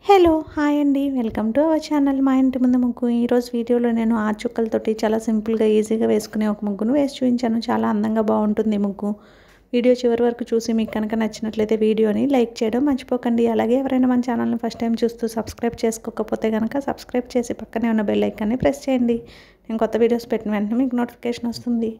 hello hi అండి welcome to our channel మా ఇంటి ముందు ముగ్గు ఈరోజు వీడియోలో నేను ఆ చుక్కలతోటి చాలా సింపుల్గా ఈజీగా వేసుకునే ఒక ముగ్గును వేసి చూపించాను చాలా అందంగా బాగుంటుంది ముగ్గు వీడియో చివరి వరకు చూసి మీకు కనుక నచ్చినట్లయితే వీడియోని లైక్ చేయడం మర్చిపోకండి అలాగే ఎవరైనా మన ఛానల్ని ఫస్ట్ టైం చూస్తూ సబ్స్క్రైబ్ చేసుకోకపోతే కనుక సబ్స్క్రైబ్ చేసి పక్కనే ఉన్న బెల్ ఐకాన్ని ప్రెస్ చేయండి నేను కొత్త వీడియోస్ పెట్టిన వెంటనే మీకు నోటిఫికేషన్ వస్తుంది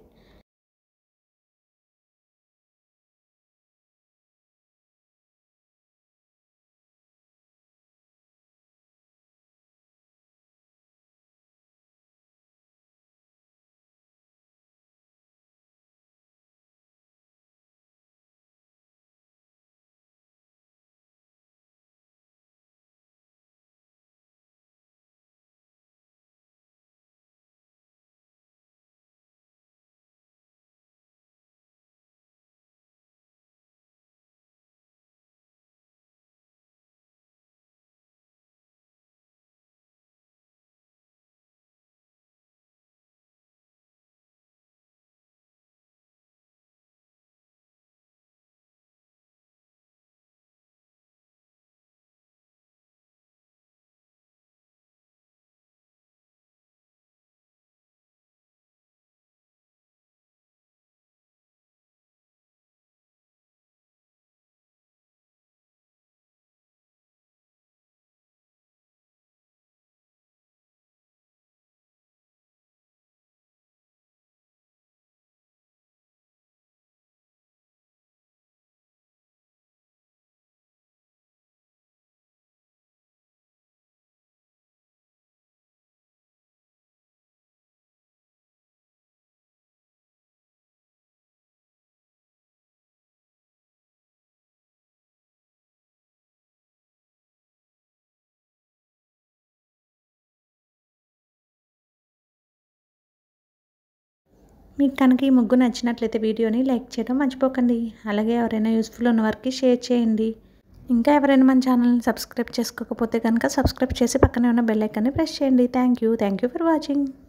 మీకు కనుక ఈ ముగ్గు నచ్చినట్లయితే వీడియోని లైక్ చేయడం మర్చిపోకండి అలాగే ఎవరైనా యూస్ఫుల్ ఉన్న వారికి షేర్ చేయండి ఇంకా ఎవరైనా మన ఛానల్ని సబ్స్క్రైబ్ చేసుకోకపోతే కనుక సబ్స్క్రైబ్ చేసి పక్కనే ఉన్న బెల్ ఐకాన్ని ప్రెస్ చేయండి thank you thank you for watching